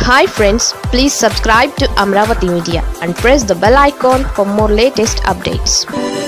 hi friends please subscribe to Amaravati media and press the bell icon for more latest updates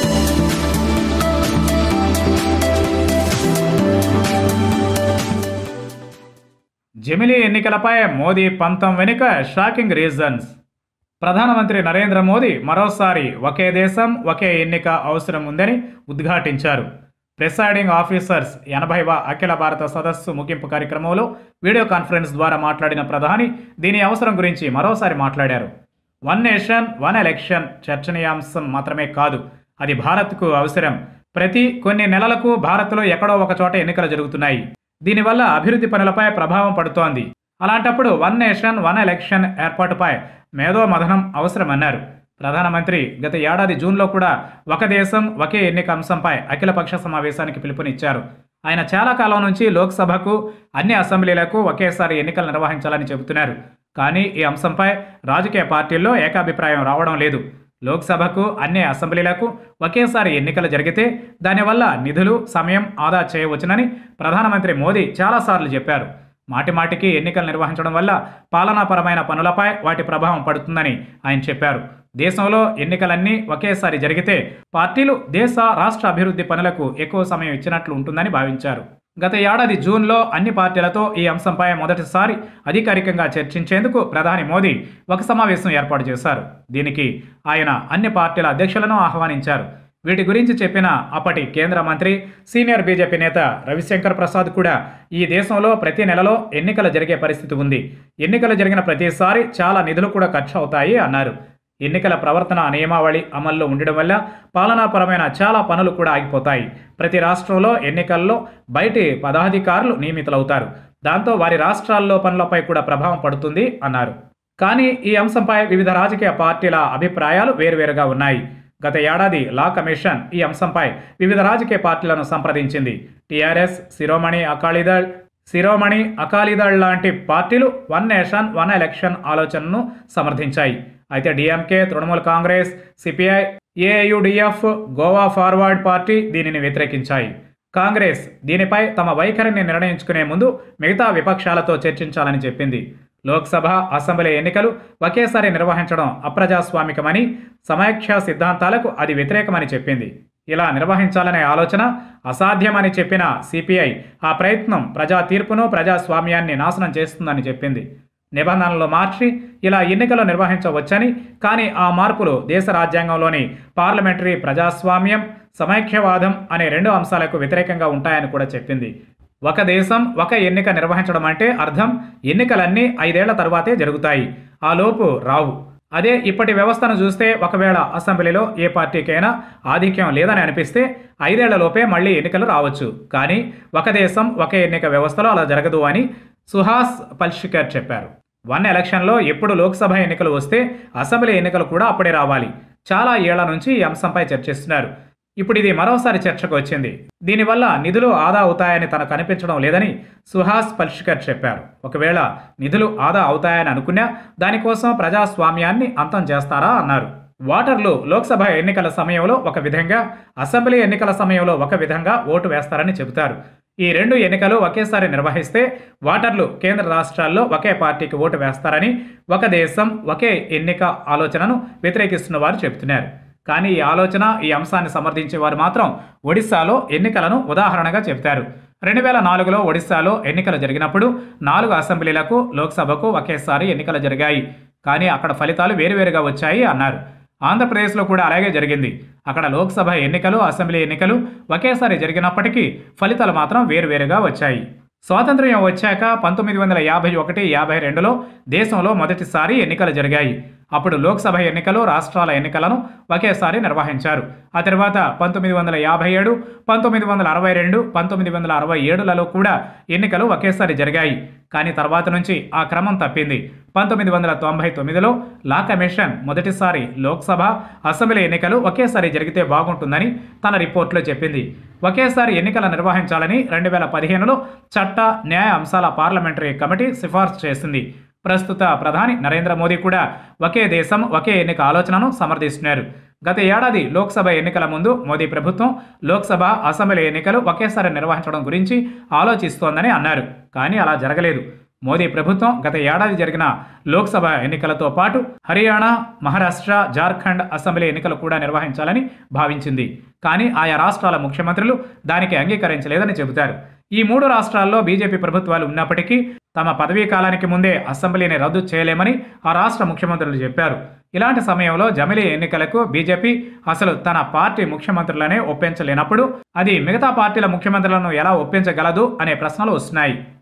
జమిలీ ఎన్నికలపై మోదీ పంతం వెనుక shocking reasons ప్రధానమంత్రి నరేంద్ర మోదీ మరోసారి ఒకే దేశం ఒకే ఎన్నిక అవసరం ఉందని ఉద్ఘాటించారు ప్రిసైడింగ్ ఆఫీసర్స్ ఎనభైవ అఖిల భారత సదస్సు ముగింపు కార్యక్రమంలో వీడియో కాన్ఫరెన్స్ ద్వారా మాట్లాడిన ప్రధాని దీని అవసరం గురించి మరోసారి మాట్లాడారు వన్ నేషన్ వన్ ఎలక్షన్ చర్చనీయాంశం మాత్రమే కాదు అది భారత్కు అవసరం ప్రతి కొన్ని నెలలకు భారత్లో ఎక్కడో ఒక చోట ఎన్నికలు జరుగుతున్నాయి దీనివల్ల అభివృద్ధి పనులపై ప్రభావం పడుతోంది అలాంటప్పుడు వన్ నేషన్ వన్ ఎలక్షన్ ఏర్పాటుపై మేధో మథనం అవసరమన్నారు ప్రధానమంత్రి గత ఏడాది జూన్లో కూడా ఒక దేశం ఒకే ఎన్నిక అంశంపై అఖిలపక్ష సమావేశానికి పిలుపునిచ్చారు ఆయన చాలా కాలం నుంచి లోక్సభకు అన్ని అసెంబ్లీలకు ఒకేసారి ఎన్నికలు నిర్వహించాలని చెబుతున్నారు కానీ ఈ అంశంపై రాజకీయ పార్టీల్లో ఏకాభిప్రాయం రావడం లేదు లోక్సభకు అన్ని అసెంబ్లీలకు ఒకేసారి ఎన్నికలు జరిగితే దానివల్ల నిధులు సమయం ఆదా చేయవచ్చునని ప్రధానమంత్రి మోదీ చాలాసార్లు చెప్పారు మాటిమాటికి ఎన్నికలు నిర్వహించడం వల్ల పాలనాపరమైన పనులపై వాటి ప్రభావం పడుతుందని ఆయన చెప్పారు దేశంలో ఎన్నికలన్నీ ఒకేసారి జరిగితే పార్టీలు దేశ రాష్ట్ర అభివృద్ధి పనులకు ఎక్కువ సమయం ఇచ్చినట్లు ఉంటుందని భావించారు గత ఏడాది జూన్లో అన్ని పార్టీలతో ఈ అంశంపై మొదటిసారి అధికారికంగా చర్చించేందుకు ప్రధాని మోదీ ఒక సమావేశం ఏర్పాటు చేశారు దీనికి ఆయన అన్ని పార్టీల అధ్యక్షులను ఆహ్వానించారు వీటి గురించి చెప్పిన అప్పటి కేంద్ర మంత్రి సీనియర్ బీజేపీ నేత రవిశంకర్ ప్రసాద్ కూడా ఈ దేశంలో ప్రతి నెలలో ఎన్నికలు జరిగే పరిస్థితి ఉంది ఎన్నికలు జరిగిన ప్రతిసారి చాలా నిధులు కూడా ఖర్చు అవుతాయి అన్నారు ఎన్నికల ప్రవర్తన నియమావళి అమల్లో ఉండడం వల్ల పాలనాపరమైన చాలా పనులు కూడా ఆగిపోతాయి ప్రతి రాష్ట్రంలో ఎన్నికల్లో బయటి పదాధికారులు నియమితులవుతారు దాంతో వారి రాష్ట్రాల్లో పనులపై కూడా ప్రభావం పడుతుంది అన్నారు కానీ ఈ అంశంపై వివిధ రాజకీయ పార్టీల అభిప్రాయాలు వేరువేరుగా ఉన్నాయి గత ఏడాది లా కమిషన్ ఈ అంశంపై వివిధ రాజకీయ పార్టీలను సంప్రదించింది టీఆర్ఎస్ శిరోమణి అకాలీదళ్ శిరోమణి అకాలీదళ్ లాంటి పార్టీలు వన్ నేషన్ వన్ ఎలక్షన్ ఆలోచనను సమర్థించాయి అయితే DMK Trinamool Congress CPI AIUDF Goa forward party దీనిని వ్యతిరేకించాయి కాంగ్రెస్ దీనిపై తమ వైఖరిని నిర్ణయించుకునే ముందు మిగతా విపక్షాలతో చర్చించాలని చెప్పింది లోక్సభ అసెంబ్లీ ఎన్నికలు ఒకేసారి నిర్వహించడం అప్రజాస్వామికమని సమైక్య సిద్ధాంతాలకు అది వ్యతిరేకమని చెప్పింది ఇలా నిర్వహించాలనే ఆలోచన అసాధ్యమని చెప్పిన సిపిఐ ఆ ప్రయత్నం ప్రజా తీర్పును ప్రజాస్వామ్యాన్ని నాశనం చేస్తుందని చెప్పింది నిబంధనలు మార్చి ఇలా ఎన్నికలు నిర్వహించవచ్చని కానీ ఆ మార్పులు దేశ రాజ్యాంగంలోని పార్లమెంటరీ ప్రజాస్వామ్యం సమైక్యవాదం అనే రెండు అంశాలకు వ్యతిరేకంగా ఉంటాయని కూడా చెప్పింది ఒక దేశం ఒక ఎన్నిక నిర్వహించడం అంటే అర్థం ఎన్నికలన్నీ ఐదేళ్ల తర్వాతే జరుగుతాయి ఆ లోపు రావు అదే ఇప్పటి వ్యవస్థను చూస్తే ఒకవేళ అసెంబ్లీలో ఏ పార్టీకైనా ఆధిక్యం లేదని అనిపిస్తే ఐదేళ్లలోపే మళ్ళీ ఎన్నికలు రావచ్చు కానీ ఒక దేశం ఒక ఎన్నిక వ్యవస్థలో అలా జరగదు అని సుహాస్ పల్షికర్ చెప్పారు వన్ ఎలక్షన్లో ఎప్పుడు లోక్సభ ఎన్నికలు వస్తే అసెంబ్లీ ఎన్నికలు కూడా అప్పుడే రావాలి చాలా ఏళ్ల నుంచి ఈ అంశంపై చర్చిస్తున్నారు ఇప్పుడు ఇది మరోసారి చర్చకు వచ్చింది దీనివల్ల నిధులు ఆదా అవుతాయని తనకు అనిపించడం లేదని సుహాస్ పల్షికర్ చెప్పారు ఒకవేళ నిధులు ఆదా అవుతాయని అనుకున్నా దానికోసం ప్రజాస్వామ్యాన్ని అంతం చేస్తారా అన్నారు ఓటర్లు లోక్సభ ఎన్నికల సమయంలో ఒక విధంగా అసెంబ్లీ ఎన్నికల సమయంలో ఒక విధంగా ఓటు వేస్తారని చెబుతారు ఈ రెండు ఎన్నికలు ఒకేసారి నిర్వహిస్తే ఓటర్లు కేంద్ర రాష్ట్రాల్లో ఒకే పార్టీకి ఓటు వేస్తారని ఒక దేశం ఒకే ఎన్నిక ఆలోచనను వ్యతిరేకిస్తున్న వారు చెబుతున్నారు కానీ ఈ ఆలోచన ఈ అంశాన్ని సమర్థించే వారు మాత్రం ఒడిశాలో ఎన్నికలను ఉదాహరణగా చెబుతారు రెండు వేల నాలుగులో ఒడిశాలో ఎన్నికలు జరిగినప్పుడు నాలుగు అసెంబ్లీలకు లోక్సభకు ఒకేసారి ఎన్నికలు జరిగాయి కానీ అక్కడ ఫలితాలు వేరువేరుగా వచ్చాయి అన్నారు ఆంధ్రప్రదేశ్లో కూడా అలాగే జరిగింది అక్కడ లోక్సభ ఎన్నికలు అసెంబ్లీ ఎన్నికలు ఒకేసారి జరిగినప్పటికీ ఫలితాలు మాత్రం వేరువేరుగా వచ్చాయి స్వాతంత్ర్యం వచ్చాక పంతొమ్మిది వందల యాభై ఒకటి యాభై రెండులో దేశంలో మొదటిసారి ఎన్నికలు జరిగాయి అప్పుడు లోక్సభ ఎన్నికలు రాష్ట్రాల ఎన్నికలను ఒకేసారి నిర్వహించారు ఆ తర్వాత పంతొమ్మిది వందల యాభై ఏడు పంతొమ్మిది వందల అరవై రెండు పంతొమ్మిది వందల అరవై ఏడులలో కూడా ఎన్నికలు ఒకేసారి జరిగాయి కానీ తర్వాత నుంచి ఆ క్రమం తప్పింది పంతొమ్మిది వందల తొంభై తొమ్మిదిలో లా కమిషన్ మొదటిసారి లోక్సభ అసెంబ్లీ ఎన్నికలు ఒకేసారి జరిగితే బాగుంటుందని తన రిపోర్ట్లో చెప్పింది ఒకేసారి ఎన్నికలు నిర్వహించాలని రెండు వేల పదిహేనులో చట్ట న్యాయ అంశాల పార్లమెంటరీ కమిటీ సిఫార్సు చేసింది ప్రస్తుత ప్రధాని నరేంద్ర మోదీ కూడా ఒకే దేశం ఒకే ఎన్నిక ఆలోచనను సమర్థిస్తున్నారు గత ఏడాది లోక్సభ ఎన్నికల ముందు మోదీ ప్రభుత్వం లోక్సభ అసెంబ్లీ ఎన్నికలు ఒకేసారి నిర్వహించడం గురించి ఆలోచిస్తోందని అన్నారు కానీ అలా జరగలేదు మోదీ ప్రభుత్వం గత ఏడాది జరిగిన లోక్సభ ఎన్నికలతో పాటు హర్యానా మహారాష్ట్ర జార్ఖండ్ అసెంబ్లీ ఎన్నికలు కూడా నిర్వహించాలని భావించింది కానీ ఆయా రాష్ట్రాల ముఖ్యమంత్రులు దానికి అంగీకరించలేదని చెబుతారు ఈ మూడు రాష్ట్రాల్లో బీజేపీ ప్రభుత్వాలు ఉన్నప్పటికీ తమ పదవీ కాలానికి ముందే అసెంబ్లీని రద్దు చేయలేమని ఆ రాష్ట్ర ముఖ్యమంత్రులు చెప్పారు ఇలాంటి సమయంలో జమిలీ ఎన్నికలకు బీజేపీ అసలు తన పార్టీ ముఖ్యమంత్రులనే ఒప్పించలేనప్పుడు అది మిగతా పార్టీల ముఖ్యమంత్రులను ఎలా ఒప్పించగలదు అనే ప్రశ్నలు వస్తున్నాయి